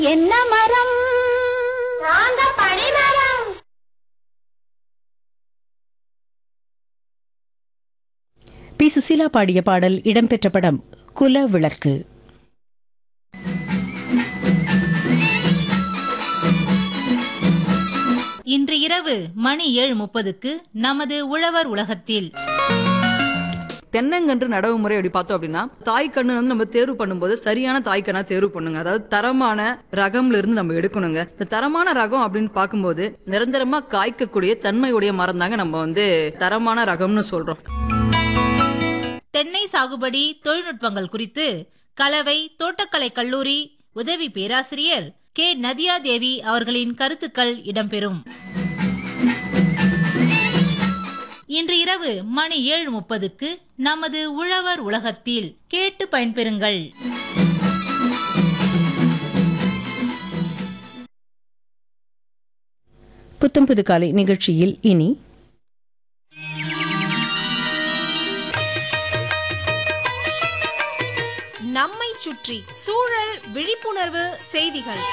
என்ன மரம் சாந்த பனைமரம் பி சுசீலா பாடிய பாடல் இடம்பெற்ற படம் குல விளக்கு இன்று இரவு மணி ஏழு முப்பதுக்கு நமது உழவர் உலகத்தில் தென்னங்கன்று நடவு முறை அப்படி பார்த்தோம் அப்படின்னா தாய் கண்ணு வந்து நம்ம தேர்வு பண்ணும்போது சரியான தாய் கண்ணா தேர்வு பண்ணுங்க அதாவது தரமான ரகம்ல இருந்து நம்ம எடுக்கணுங்க இந்த தரமான ரகம் அப்படின்னு பார்க்கும்போது நிரந்தரமா காய்க்கக்கூடிய தன்மையுடைய மரம் தாங்க நம்ம வந்து தரமான ரகம்னு சொல்றோம் தென்னை சாகுபடி தொழில்நுட்பங்கள் குறித்து கலவை தோட்டக்கலை கல்லூரி உதவி பேராசிரியர் கே நதியா தேவி அவர்களின் கருத்துக்கள் இடம்பெறும் இன்று இரவு மணி ஏழு முப்பதுக்கு நமது உழவர் உலகத்தில் கேட்டு பயன்பெறுங்கள் புத்தம் புது காலை நிகழ்ச்சியில் இனி நம்மை சுற்றி சூழல் விழிப்புணர்வு செய்திகள்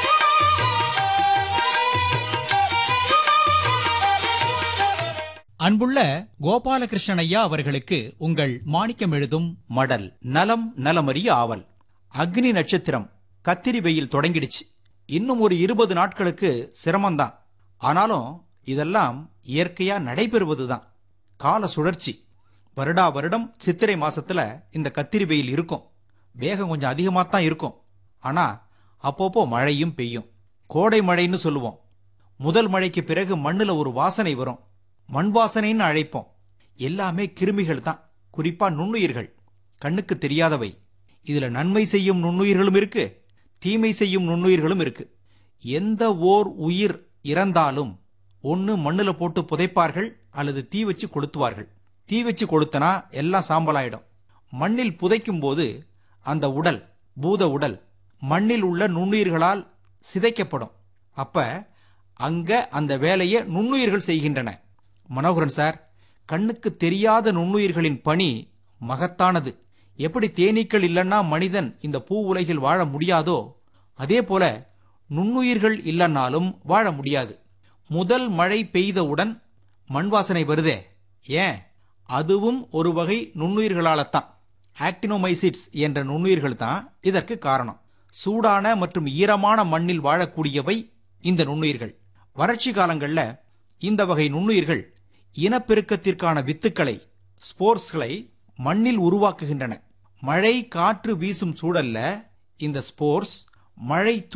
அன்புள்ள கோபாலகிருஷ்ணன் ஐயா அவர்களுக்கு உங்கள் மாணிக்கம் எழுதும் மடல் நலம் நலமறிய ஆவல் அக்னி நட்சத்திரம் கத்திரி வெயில் தொடங்கிடுச்சு இன்னும் ஒரு இருபது நாட்களுக்கு சிரமம்தான் ஆனாலும் இதெல்லாம் இயற்கையா நடைபெறுவதுதான் கால சுழற்சி வருடா வருடம் சித்திரை மாசத்துல இந்த கத்திரி வெயில் இருக்கும் வேகம் கொஞ்சம் அதிகமாக தான் இருக்கும் ஆனா அப்பப்போ மழையும் பெய்யும் கோடை மழைன்னு சொல்லுவோம் முதல் மழைக்கு பிறகு மண்ணுல ஒரு வாசனை வரும் மண் வாசனைன்னு அழைப்போம் எல்லாமே கிருமிகள் தான் குறிப்பா நுண்ணுயிர்கள் கண்ணுக்கு தெரியாதவை இதுல நன்மை செய்யும் நுண்ணுயிர்களும் இருக்கு தீமை செய்யும் நுண்ணுயிர்களும் இருக்கு எந்த ஓர் உயிர் இறந்தாலும் ஒன்னு மண்ணுல போட்டு புதைப்பார்கள் அல்லது தீ வச்சு கொளுத்துவார்கள் தீ வச்சு கொளுத்தனா எல்லாம் சாம்பலாயிடும் மண்ணில் புதைக்கும் போது அந்த உடல் பூத உடல் மண்ணில் உள்ள நுண்ணுயிர்களால் சிதைக்கப்படும் அப்ப அங்க அந்த வேலையை நுண்ணுயிர்கள் செய்கின்றன மனோகரன் சார் கண்ணுக்கு தெரியாத நுண்ணுயிர்களின் பணி மகத்தானது எப்படி தேனீக்கள் இல்லைன்னா மனிதன் இந்த பூ உலகில் வாழ முடியாதோ அதே போல நுண்ணுயிர்கள் இல்லைன்னாலும் வாழ முடியாது முதல் மழை பெய்தவுடன் மண் வாசனை வருதே ஏன் அதுவும் ஒரு வகை நுண்ணுயிர்களாலத்தான் ஆக்டினோமைசிட்ஸ் என்ற நுண்ணுயிர்கள் தான் இதற்கு காரணம் சூடான மற்றும் ஈரமான மண்ணில் வாழக்கூடியவை இந்த நுண்ணுயிர்கள் வறட்சி காலங்கள்ல இந்த வகை நுண்ணுயிர்கள் இனப்பெருக்கத்திற்கான வித்துக்களை ஸ்போர்ஸ்களை மண்ணில் உருவாக்குகின்றன மழை காற்று வீசும் சூழல்ல இந்த ஸ்போர்ஸ் மழை